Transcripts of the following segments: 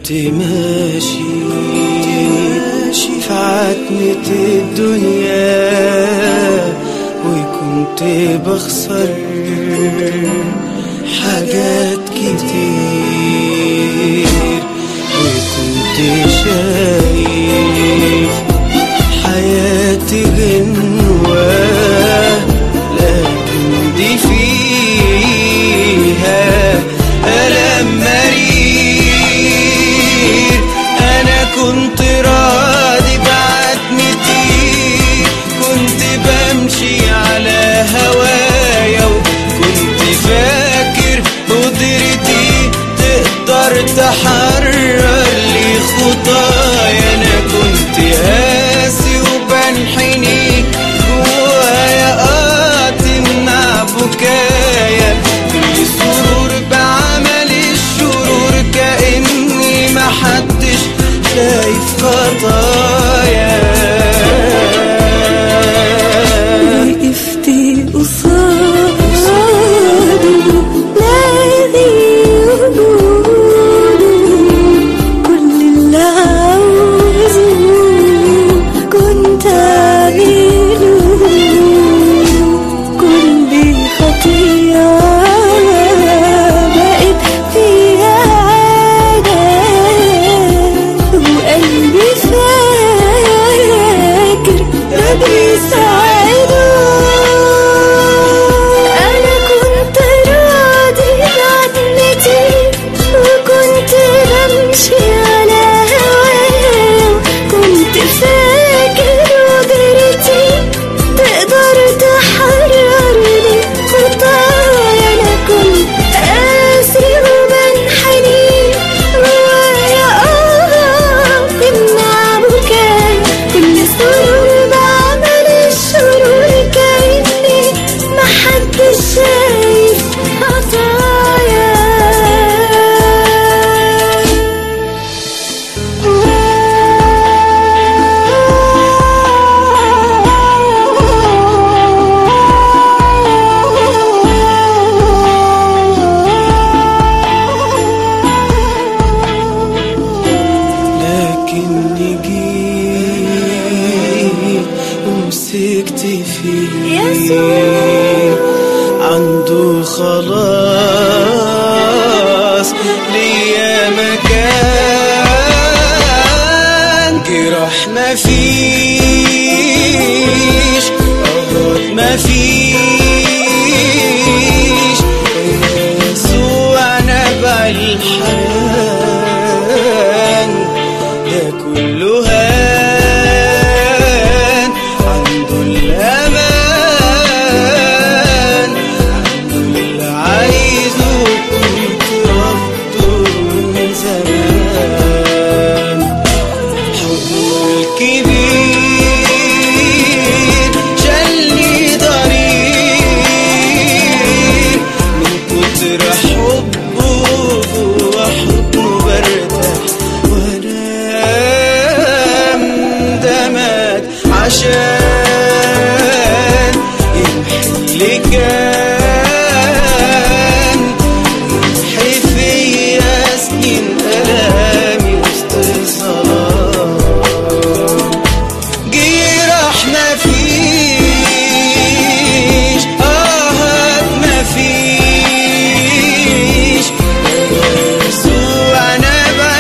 كنت ماشي في عتمة الدنيا وكنت بخسر حاجات كتير وكنت شايف حياتي غنوة لكن دي فيها ألم مرير أنا كنت راضي بعتمتي كنت بمشي على هوايا وكنت فاكر قدرتي تقدر تحرر لي خطايا أنا كنت قاسي وبنحني جوايا قاتم مع بكايا كل سرور بعمل الشرور كأني محدش شايف خطايا وقفت قصاده نادي وجوده كل اللي عاوزه كنت أعمله كل خطيئة بقت فيها عادة وقلبي فاكر ده بيساعده أنا كنت راضي بعدمتي وكنت بمشي على هوايا كنت فاكر قدرتي تقدر تحرر لي خطايا أنا كنت قاسي وبنحني جوايا آه تمنع بكايا كل سرور بعمل الشرور كأني محدش شايف خطايا لكني جيت ومسكت فيه يسوع. عنده خلاص ليا مكان جراح ما فيش أمراض ما فيش يسوع نبع الحنان ده كله هان عنده الأمان عنده اللي عايزه كنت رفضه من زمان حضنه الكبير شالني ضرير من كتر حبه وحضنه برتاح وانام ده مات عشان يمحي اللي كان يمحي فيا سنين ألامي وسط الظلام جراح ما فيش آهات ما فيش يسوع نبع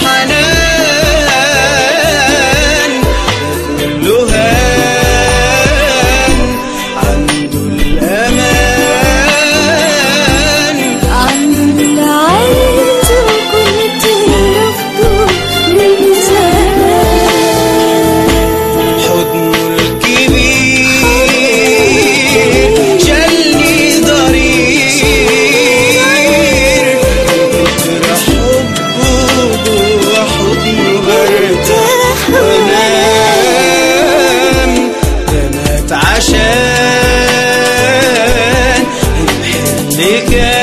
الحنان ده كله هان عنده الأمان عنده اللي عايزه كنت رفضه من زمان حضنه الكبير شالني ضرير كتر حبه وحضنه برتاح وانام ده مات عشان يمحي اللي كان